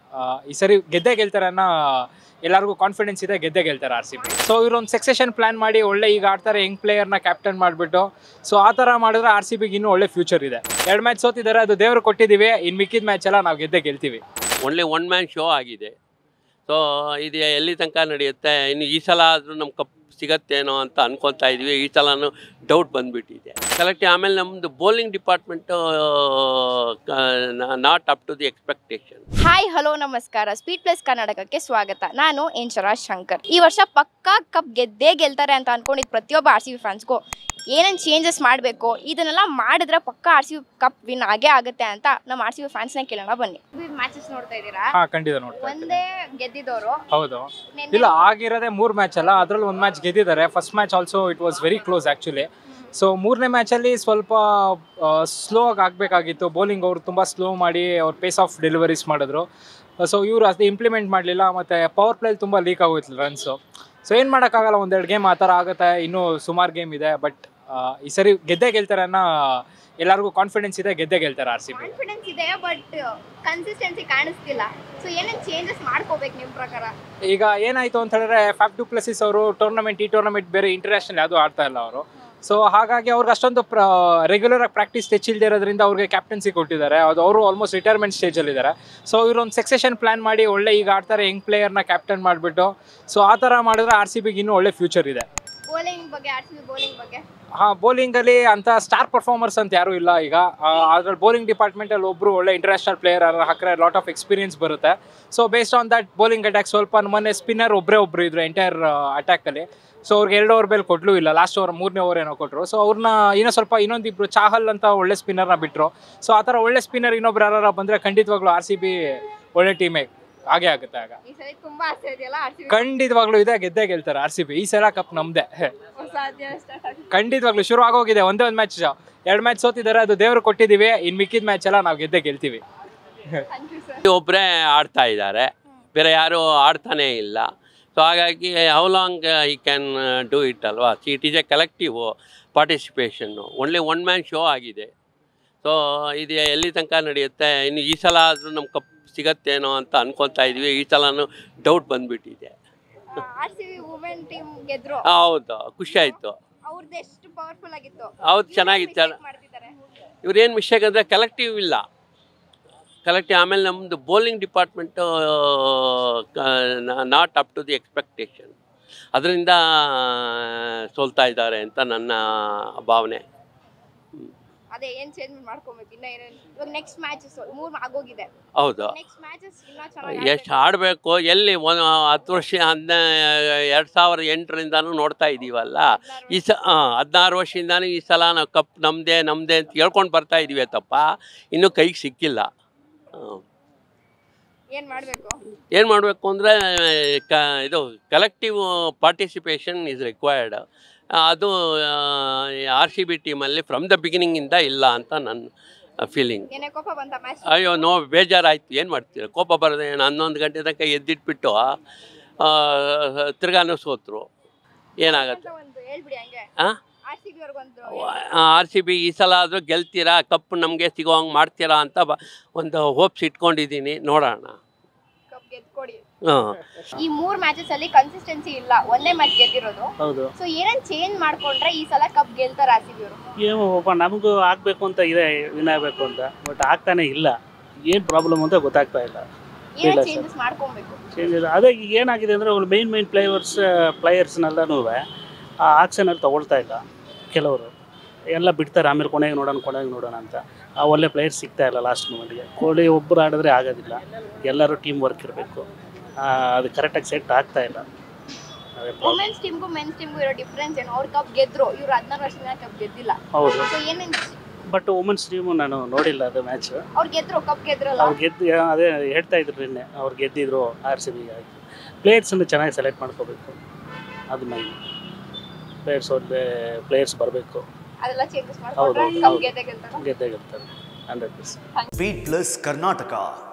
ಈ ಸರಿ ಗೆದ್ದೇ ಗೆಲ್ತಾರೆ ಅನ್ನೋ ಎಲ್ಲರಿಗೂ ಕಾನ್ಫಿಡೆನ್ಸ್ ಇದೆ ಗೆದ್ದೇ ಗೆಲ್ತಾರೆ ಆರ್ ಸಿ ಬಿ ಸೊ ಇವ್ರೊಂದು ಸಕ್ಸೆಷನ್ ಪ್ಲಾನ್ ಮಾಡಿ ಒಳ್ಳೆ ಈಗ ಆಡ್ತಾರೆ ಯಂಗ್ ಪ್ಲೇಯರ್ನ ಕ್ಯಾಪ್ಟನ್ ಮಾಡಿಬಿಟ್ಟು ಸೊ ಆ ಥರ ಮಾಡಿದ್ರೆ ಆರ್ ಸಿ ಬಿಗೆ ಇನ್ನೂ ಒಳ್ಳೆ ಫ್ಯೂಚರ್ ಇದೆ ಎರಡು ಮ್ಯಾಚ್ ಸೋತಿದ್ದಾರೆ ಅದು ದೇವರು ಕೊಟ್ಟಿದ್ದೀವಿ ಇನ್ನು ಮಿಕ್ಕಿದ ಮ್ಯಾಚ್ ಎಲ್ಲ ನಾವು ಗೆದ್ದೇ ಗೆಲ್ತೀವಿ ಒನ್ಲಿ ಒನ್ ಮ್ಯಾನ್ ಶೋ ಆಗಿದೆ ಸೊ ಇದು ಎಲ್ಲಿ ತನಕ ನಡೆಯುತ್ತೆ ಇನ್ನು ಈ ಸಲ ಆದರೂ ನಮ್ಮ ಕಪ್ ಸಿಗತ್ತೇನೋ ಅಂತ ಅನ್ಕೊತಾ ಇದ್ವಿ ಈ ಸಲನೂ ಡೌಟ್ ಬಂದುಬಿಟ್ಟಿದೆ ಕರೆಕ್ಟ್ ಆಮೇಲೆ ನಮ್ಮದು bowling department not up to the expectation hi hello ನಮಸ್ಕಾರ ಸ್ಪೀಡ್ ಪ್ಲಸ್ ಕರ್ನಾಟಕಕ್ಕೆ ಸ್ವಾಗತ ನಾನು ಎಂಚರಾ ಶಂಕರ್ ಈ ವರ್ಷ ಪಕ್ಕಾ ಕಪ್ ಗೆದ್ದೇ ಗೆಲ್ತಾರೆ ಅಂತ ಅನ್ಕೊಂಡಿದ್ ಪ್ರತಿಯೊಬ್ಬ ಆರ್ ಸಿ ಬಿ ಫ್ಯಾನ್ಸ್ಗೂ ಏನೇನು ಚೇಂಜಸ್ ಮಾಡಬೇಕು ಇದನ್ನೆಲ್ಲ ಮಾಡಿದ್ರೆ ಪಕ್ಕಾ R C B cup win ಆಗೇ ಆಗುತ್ತೆ ಅಂತ ನಮ್ಮ ಆರ್ ಸಿ ಬಿ ಫ್ಯಾನ್ಸ್ನ ಕೇಳೋಣ ಬನ್ನಿ ಮ್ಯಾಚಸ್ ನೋಡ್ತಾ ಇದ್ದೀರಾ ಹಾಂ ಖಂಡಿತ ನೋಡ್ತಾ ಇದ್ದೀನಿ ಒಂದೇ ಗೆದ್ದಿದ್ದವರು ಹೌದು ಇಲ್ಲ ಆಗಿರೋದೇ ಮೂರು ಮ್ಯಾಚ್ ಅಲ್ಲ ಅದ್ರಲ್ಲಿ ಒಂದು ಮ್ಯಾಚ್ ಗೆದ್ದಿದ್ದಾರೆ first match also it was very close actually so ಮೂರನೇ ಮ್ಯಾಚಲ್ಲಿ ಸ್ವಲ್ಪ ಸ್ಲೋ ಆಗಿ ಆಗಬೇಕಾಗಿತ್ತು ಬೌಲಿಂಗ್ ಅವರು ತುಂಬ ಸ್ಲೋ ಮಾಡಿ ಅವ್ರು ಪೇಸ್ ಆಫ್ ಡೆಲಿವರೀಸ್ ಮಾಡಿದ್ರು ಸೊ ಇವರು ಅದು ಇಂಪ್ಲಿಮೆಂಟ್ ಮಾಡಲಿಲ್ಲ ಮತ್ತು ಪವರ್ ಪ್ಲೇಲಿ ತುಂಬ ಲೀಕ್ ಆಗೋಯ್ತು ರನ್ಸು ಸೊ ಏನು ಮಾಡೋಕ್ಕಾಗಲ್ಲ ಒಂದೆರಡು ಗೇಮ್ ಆ ಥರ ಆಗುತ್ತೆ ಇನ್ನೂ ಸುಮಾರು ಗೇಮ್ ಇದೆ ಬಟ್ ಈ ಸರಿ ಗೆದ್ದೇ ಗೆಲ್ತಾರೆ ಅನ್ನೋ ಎಲ್ಲರಿಗೂ ಕಾನ್ಫಿಡೆನ್ಸ್ ಇದೆ ಗೆದ್ದೇ ಗೆಲ್ತಾರೆ ಆರ್ ಸಿ ಬಿ ಕಾನ್ಫಿಡೆನ್ಸ್ ಇದೆ ಬಟ್ ಕನ್ಸಿಸ್ಟೆನ್ಸಿ ಕಾಣಿಸ್ತಿಲ್ಲ ಸೊ ಏನೇನು ಚೇಂಜಸ್ ಮಾಡ್ಕೋಬೇಕು ನಿಮ್ಮ ಪ್ರಕಾರ ಈಗ ಏನಾಯ್ತು ಅಂತ ಹೇಳಿದ್ರೆ ಫ್ಯಾಫ್ ಟು ಪ್ಲಸಿಸ್ ಅವರು ಟೂರ್ನಮೆಂಟ್ ಈ ಟೂರ್ನಮೆಂಟ್ ಬೇರೆ ಇಂಟರ್ನ್ಯಾಷನಲ್ ಯಾವುದು ಆಡ್ತಾ ಇಲ್ಲ ಅವರು ಸೊ ಹಾಗಾಗಿ ಅವ್ರಿಗೆ ಅಷ್ಟೊಂದು ಪ್ರ ರೆಗ್ಯುಲರ್ ಆಗಿ ಪ್ರಾಕ್ಟೀಸ್ ಇಲ್ಲದೆ ಇರೋದ್ರಿಂದ ಅವ್ರಿಗೆ ಕ್ಯಾಪ್ಟನ್ಸಿ ಕೊಟ್ಟಿದ್ದಾರೆ ಅದು ಅವರು ಆಲ್ಮೋಸ್ಟ್ ರಿಟೈರ್ಮೆಂಟ್ ಸ್ಟೇಜಲ್ಲಿ ಇದ್ದಾರೆ ಸೊ ಇವ್ರೊಂದು ಸಕ್ಸೆಷನ್ ಪ್ಲಾನ್ ಮಾಡಿ ಒಳ್ಳೆ ಈಗ ಆಡ್ತಾರೆ ಯಂಗ್ ಪ್ಲೇಯರ್ನ ಕ್ಯಾಪ್ಟನ್ ಮಾಡಿಬಿಟ್ಟು ಸೊ ಆ ಥರ ಮಾಡಿದ್ರೆ ಆರ್ ಸಿ ಬಿಗೆ ಇನ್ನೂ ಒಳ್ಳೆ ಫ್ಯೂಚರ್ ಇದೆ ಬೌಲಿಂಗ್ ಬಗ್ಗೆ ಆರ್ ಸಿ ಬಿ ಬೌಲಿಂಗ್ ಬಗ್ಗೆ ಹಾಂ ಬೌಲಿಂಗಲ್ಲಿ ಅಂತ ಸ್ಟಾರ್ ಪರ್ಫಾರ್ಮರ್ಸ್ ಅಂತ ಯಾರೂ ಇಲ್ಲ ಈಗ ಅದ್ರಲ್ಲಿ ಬೌಲಿಂಗ್ ಡಿಪಾರ್ಟ್ಮೆಂಟಲ್ಲಿ ಒಬ್ಬರು ಒಳ್ಳೆ ಇಂಟರ್ನ್ಯಾಷನಲ್ ಪ್ಲೇಯರ್ ಹಾಕಿದ್ರೆ ಲಾಟ್ ಆಫ್ ಎಕ್ಸ್ಪೀರಿಯನ್ಸ್ ಬರುತ್ತೆ so based on that bowling attack ಸ್ವಲ್ಪ ಮೊನ್ನೆ ಸ್ಪಿನ್ನರ್ ಒಬ್ಬರೇ ಒಬ್ಬರು ಇದ್ರು ಎಂಟೈರ್ ಅಟ್ಯಾಕಲ್ಲಿ ಸೊ ಅವ್ರಿಗೆ ಎರಡು ಓವರ್ ಮೇಲೆ ಕೊಡ್ಲೂ ಇಲ್ಲ ಲಾಸ್ಟ್ ಓವರ್ ಮೂರನೇ ಓವರ್ ಏನೋ ಕೊಟ್ಟರು ಸೊ ಅವ್ರನ್ನ ಇನ್ನೂ ಸ್ವಲ್ಪ ಇನ್ನೊಂದಿಬ್ರು ಚಾಹಲ್ ಅಂತ ಒಳ್ಳೆ ಸ್ಪಿನ್ನರ್ನ ಬಿಟ್ಟರು ಸೊ ಆ ಥರ ಒಳ್ಳೆ ಸ್ಪಿನ್ನರ್ ಇನ್ನೊಬ್ರು ಯಾರು ಬಂದರೆ ಖಂಡಿತವಾಗ್ಲೂ ಆರ್ ಸಿ ಬಿ ಒಳ್ಳೆ ಟೀಮೇ ಹಾಗೆ ಆಗುತ್ತೆ ಆಗ ಈ ಸರಿ ತುಂಬಾ ಆಸೆ ಇದೆಯಲ್ಲ ಆರ್ ಸಿ ಬಿ ಖಂಡಿತವಾಗ್ಲೂ ಇದೆ ಗೆದ್ದೇ ಗೆಲ್ತಾರೆ ಆರ್ ಸಿ ಬಿ ಈ ಸಲ ಕಪ್ ನಮ್ಮದೇ ಸಾಧ್ಯ ಸ್ಟಾರ್ಟ್ ಆಗಿದೆ ಖಂಡಿತವಾಗ್ಲೂ ಶುರು ಆಗೋಗಿದೆ ಒಂದೇ ಒಂದು ಮ್ಯಾಚ್ ಎರಡು ಮ್ಯಾಚ್ ಸೋತಿದ್ದಾರೆ ಅದು ದೇವರು ಕೊಟ್ಟಿದ್ದೀವಿ ಇನ್ನು ಮಿಕ್ಕಿದ ಮ್ಯಾಚ್ ಎಲ್ಲ ನಾವು ಗೆದ್ದೇ ಗೆಲ್ತೀವಿ ಥ್ಯಾಂಕ್ ಯು ಸರ್ ಒಬ್ಬರೇ ಆಡ್ತಾ ಇದ್ದಾರೆ ಬೇರೆ ಯಾರೂ ಆಡ್ತಾನೇ ಇಲ್ಲ ಸೊ ಹಾಗಾಗಿ ಹೌ ಲಾಂಗ್ ಈ ಕ್ಯಾನ್ ಡೂ ಇಟ್ ಅಲ್ವಾ ಇಟ್ ಈಸ್ ಎ ಕಲೆಕ್ಟಿವ್ ಪಾರ್ಟಿಸಿಪೇಷನ್ನು ಒನ್ಲಿ ಒನ್ ಮ್ಯಾನ್ ಶೋ ಆಗಿದೆ ಸೊ ಇದು ಎಲ್ಲಿ ತನಕ ನಡೆಯುತ್ತೆ ಇನ್ನು ಈ ಸಲ ಆದರೂ ನಮ್ಮ ಕಪ್ ಸಿಗತ್ತೇನೋ ಅಂತ ಅನ್ಕೊತಾ ಇದ್ವಿ ಈ ಸಲನೂ ಡೌಟ್ ಬಂದುಬಿಟ್ಟಿದೆ R C B women team ಗೆದ್ರು ಹೌದು ಖುಷಿ ಆಯಿತು ಅವ್ರದ್ದು ಎಷ್ಟು ಪವರ್ಫುಲ್ ಆಗಿತ್ತು ಹೌದು ಚೆನ್ನಾಗಿತ್ತು Mistake ಮಾಡ್ತಿದ್ದಾರೆ ಇವ್ರೇನು ಮಿಸ್ಟೇಕ್ ಅಂದರೆ ಕಲೆಕ್ಟಿವ್ ಇಲ್ಲ ಕಲೆಕ್ಟಿವ್ ಆಮೇಲೆ ನಮ್ಮದು bowling department not up to the expectation ಅದರಿಂದ ಸೋಲ್ತಾ ಇದ್ದಾರೆ ಅಂತ ನನ್ನ ಭಾವನೆ ಅದೇ ಏನ್ ಚೇಂಜ್ ಮಾಡ್ಕೊಬೇಕು ಇನ್ನ ಏನೇನ್ ಇವಾಗ ನೆಕ್ಸ್ಟ್ ಮ್ಯಾಚಸ್ ಮೂರ್ ಆಗೋಗಿದೆ ಹೌದು ನೆಕ್ಸ್ಟ್ ಮ್ಯಾಚಸ್ ಇನ್ನ ಚೆನ್ನಾಗಿ ಎಷ್ಟು ಆಡಬೇಕು ಎಲ್ಲಿ ಒಂದು ಹತ್ತು ವರ್ಷ ಹದಿನ ಎರಡು ಸಾವಿರದ ಎಂಟರಿಂದನೂ ನೋಡ್ತಾ ಇದ್ದೀವಲ್ಲ ಈ ಸ ಹದಿನಾರು ವರ್ಷದಿಂದನೂ ಈ ಸಲ ನಾವು ಕಪ್ ನಮ್ಮದೇ ನಮ್ಮದೇ ಅಂತ ಹೇಳ್ಕೊಂಡು ಬರ್ತಾ ಇದೀವಿ ತಪ್ಪ ಇನ್ನೂ ಕೈಗೆ ಸಿಕ್ಕಿಲ್ಲ ಹ್ಮ್. ಏನ್ ಮಾಡ್ಬೇಕು ಏನು ಮಾಡಬೇಕು ಅಂದರೆ ಕ ಇದು ಕಲೆಕ್ಟಿವ್ ಪಾರ್ಟಿಸಿಪೇಷನ್ ಈಸ್ ರಿಕ್ವೈರ್ಡ್ ಅದು ಆರ್ ಸಿ ಬಿ ಟೀಮಲ್ಲಿ ಫ್ರಮ್ ದ ಬಿಗಿನಿಂಗಿಂದ ಇಲ್ಲ ಅಂತ ನನ್ನ ಫೀಲಿಂಗ್ ಏನೇ ಕೋಪ ಬಂತ ಮ್ಯಾಚ್ ಅಯ್ಯೋ ನೋ ಬೇಜಾರಾಯ್ತು ಏನು ಮಾಡ್ತೀರ ಕೋಪ ಬರದೆ ಏನು ಹನ್ನೊಂದು ಗಂಟೆ ತನಕ ಎದ್ದಿಟ್ಬಿಟ್ಟು ಆ, ತಿರ್ಗಾನು ಸೋತರು ಏನಾಗತ್ತೆ ಒಂದು ಹೇಳ್ಬಿಡಿ ಹಂಗೆ ಹಾಂ ಆರ್ ಸಿ ಬಿ ಅವ್ರಿಗೊಂದು ಆರ್ ಸಿ ಬಿ ಈ ಸಲ ಆದರೂ ಗೆಲ್ತೀರಾ ಕಪ್ ನಮಗೆ ಸಿಗೋ ಹಂಗೆ ಮಾಡ್ತೀರಾ ಅಂತ ಬ ಒಂದು ಹೋಪ್ಸ್ ಇಟ್ಕೊಂಡಿದ್ದೀನಿ ನೋಡೋಣ ಕಪ್ ಗೆದ್ಕೊಡಿ ಹಾಂ ಈ ಮೂರ್ ಮ್ಯಾಚಸ್ ಅಲ್ಲಿ ಕನ್ಸಿಸ್ಟೆನ್ಸಿ ಇಲ್ಲ ಒಂದೇ ಮ್ಯಾಚ್ ಗೆದ್ದಿರೋದು ಹೌದು ಸೊ ಏನೇನ್ ಚೇಂಜ್ ಮಾಡ್ಕೊಂಡ್ರೆ ಈ ಸಲ ಕಪ್ ಗೆಲ್ತಾರ ಆರ್ ಸಿ ಬಿ ಅವರು ಏನು ಒಬ್ಬ ನಮಗೂ ಆಗಬೇಕು ಅಂತ ಇದೆ ವಿನ್ ಆಗಬೇಕು ಅಂತ ಬಟ್ ಆಗ್ತಾನೆ ಇಲ್ಲ ಏನು ಪ್ರಾಬ್ಲಮ್ ಅಂತ ಗೊತ್ತಾಗ್ತಾ ಇಲ್ಲ ಇಲ್ಲ ಏನೇನ್ sir. ಚೇಂಜಸ್ ಮಾಡ್ಕೊಬೇಕು ಚೇಂಜ್ ಇಲ್ಲ ಅದೇ ಈಗ ಏನಾಗಿದೆ ಅಂದರೆ ಅವ್ರು ಮೈನ್ ಮೈನ್ ಪ್ಲೇಯರ್ಸ್ ಪ್ಲೇಯರ್ಸ್ನೆಲ್ಲನೂ ಆ ಆಕ್ಷನಲ್ಲಿ ತಗೊಳ್ತಾ ಇಲ್ಲ ಕೆಲವರು ಎಲ್ಲ ಬಿಡ್ತಾರೆ ಆಮೇಲೆ ಕೊನೆಗೆ ನೋಡೋಣ ಕೊನೆಗೆ ನೋಡೋಣ ಅಂತ ಆ ಒಳ್ಳೆ ಪ್ಲೇಯರ್ಸ್ ಸಿಗ್ತಾ ಇಲ್ಲ ಲಾಸ್ಟ್ ಮೂಮೆಂಟ್ಗೆ ಕೊಹ್ಲಿ ಒಬ್ಬರು ಆಡಿದ್ರೆ ಆಗೋದಿಲ್ಲ ಎಲ್ಲರೂ ಟೀಮ್ ವರ್ಕ್ ಇರಬೇಕು ಅದು ಕರೆಕ್ಟಾಗಿ ಸೆಟ್ ಆಗ್ತಾ ಇಲ್ಲ ಅದೇ problem. ವುಮೆನ್ಸ್ ಟೀಮ್ಗೂ ಮೆನ್ಸ್ ಟೀಮ್ಗೂ ಇರೋ ಡಿಫ್ರೆನ್ಸ್ ಏನು ಅವ್ರು ಕಪ್ ಗೆದ್ರು ಇವ್ರು ಹದಿನಾರು ವರ್ಷದಿಂದ ಕಪ್ ಗೆದ್ದಿಲ್ಲ ಹೌದು ಸೊ ಏನೇನ್ ಬಟ್ ವುಮೆನ್ಸ್ ಟೀಮು ನಾನು ನೋಡಿಲ್ಲ ಅದು ಮ್ಯಾಚ್ ಅವ್ರು ಗೆದ್ರು ಕಪ್ ಗೆದ್ರಲ್ಲ ಅವ್ರು ಗೆದ್ದು ಅದೇ ಹೇಳ್ತಾ ಇದ್ರು ನಿನ್ನೆ ಅವ್ರು ಗೆದ್ದಿದ್ರು ಆರ್ ಸಿ ಬಿಗೆ ಆಯಿತು ಪ್ಲೇಯರ್ಸನ್ನು ಚೆನ್ನಾಗಿ ಸೆಲೆಕ್ಟ್ ಮಾಡ್ಕೋಬೇಕು ಅದು ಮೈನ್ ಪ್ಲೇಯರ್ಸ್ ಒಳ್ಳೆ ಪ್ಲೇಯರ್ಸ್ ಬರಬೇಕು ಅದೆಲ್ಲ ಚೇಂಜಸ್ ಹೌದು, ಮಾಡ್ಕೊಂಡ್ರೆ ಹೌದು, ಕಪ್ ಹೌದು. ಗೆದ್ದೆ ಗೆಲ್ತಾರ ಗೆದ್ದೇ ಗೆಲ್ತಾರೆ hundred percent speed plus Karnataka